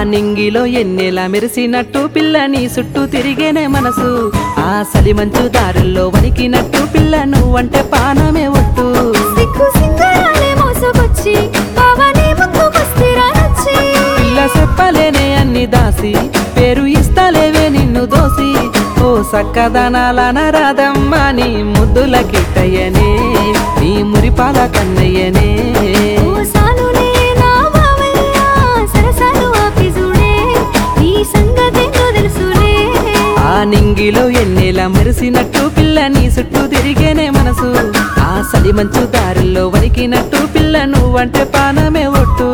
నింగిలో ఎన్నెలా మెరిసినట్టు పిల్ల నీ చుట్టూ తిరిగేనే మనసు ఆ సలి మంచు దారుల్లో వణికినట్టు పిల్ల నువ్వంటే పానమే ఒట్టు సిగ్గు సింగరాలే మోసుకొచ్చి బావనే ముందుకొస్తే రానొచ్చి పిల్ల చెప్పలేనే అన్ని దాసి పేరు ఇస్తాలేవే నిన్ను దోసి ఓ సక్కదనాల నరాదమ్మ నీ ముద్దుల కిట్టయ్యనే నీ మురిపాల కన్నయ్యనే ఓ సాలులే నా బావయ్య సరసాలు ఆపి చూడే నీ సంగతేందో తెలుసులే ఆ నింగిలో ఎన్నెలా మెరిసినట్టు పిల్ల నీ చుట్టూ తిరిగేనే మనసు ఆ సలి మంచు దారుల్లో వణికినట్టు పిల్ల నువ్వంటే పానమే ఒట్టు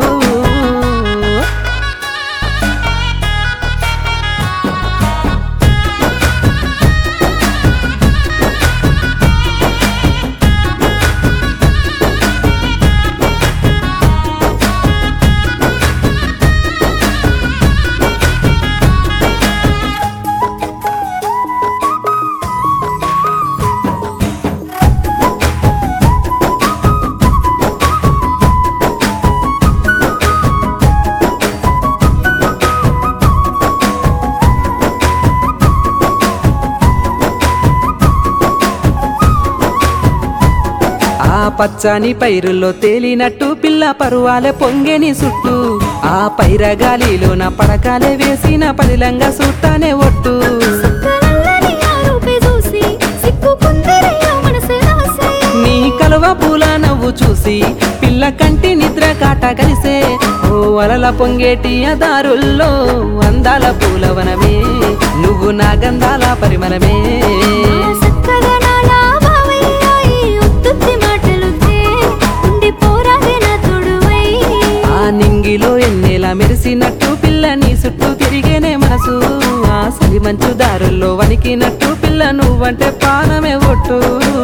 ఆ పచ్చని పైరుల్లో తేలినట్టు పిల్ల పరువాలే పొంగెని చుట్టూ ఆ పైరగాలిలోన పడకాలే వేసిన పదిలంగా సుట్టానే ఒట్టు సుక్కలల్లని ఆ రూపే చూసి సిక్కుకుందరయ్యో మనసు రాసే నీ కలువ పూల నవ్వు చూసి పిల్ల కంటి నిద్ర కాట కలిసే ఓ అలల పొంగేటి ఆ దారుల్లో అందాల పూలవనమే నువ్వు నా గంధాల పరిమళమే ఆ సక్కదనాల బావయ్య ఈ ఉత్తుత్తి మాటలుద్దే ఉండి పోరాదే నా తోడువై ఆ నింగిలో ఎన్నెలా మెరిసినట్టు పిల్ల నీ చుట్టూ తిరిగేనే మనసు ఆ సలి మంచు దారుల్లో వణికినట్టు పిల్ల నువ్వంటే పానమే ఒట్టు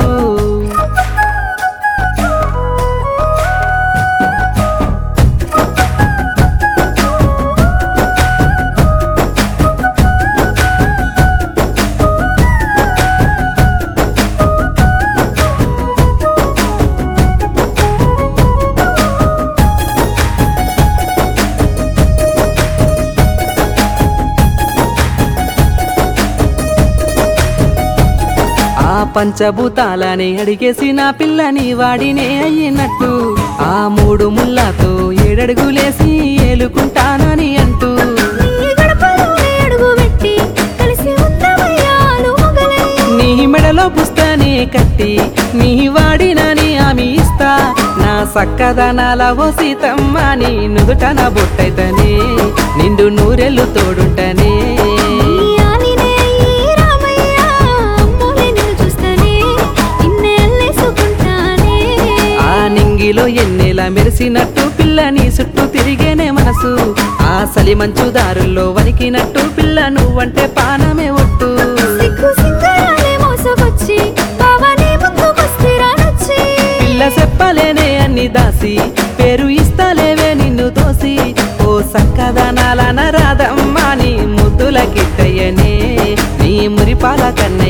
ఆ పంచభూతాలని అడిగేసి నా పిల్లని వాడినే అయ్యినట్టు ఆ మూడు ముళ్ళతో ఏడడుగులేసి ఏలుకుంటానని అంటూ నీ గడపలోనే అడుగు పెట్టి కలిసి ఉందామయ్యాలు మొగలై నీ మెడలో పుస్తనే కట్టి నీ వాడినని ఆమె ఇస్తా నా సక్కదనాల ఓ సీతమ్మ నీ నుదుటన బొట్టైతనే నిండు నూరెళ్ళు తోడుంటనే నీ ఆలినే ఈ రామయ్య అమ్మోలే నిన్ను చూస్తేనే నిన్నే అల్లేసుకుంటానే ఆ నింగిలో ఎన్నెలా మెరిసినట్టు పిల్ల నీ చుట్టూ తిరిగేనే మనసు ఆ సలి మంచు దారుల్లో వణికినట్టు పిల్ల నువ్వంటే పానమే ఒట్టు సిగ్గు సింగరాలే మోసుకొచ్చి బావనే ముందుకొస్తే రానొచ్చి పిల్ల చెప్పలేనే అన్ని దాసి పేరు ఇస్తాలేవే నిన్ను దోసి ఓ సక్కదనాల నరాదమ్మ నీ ముద్దుల కిట్టయ్యనే నీ మురిపాల కన్నయ్య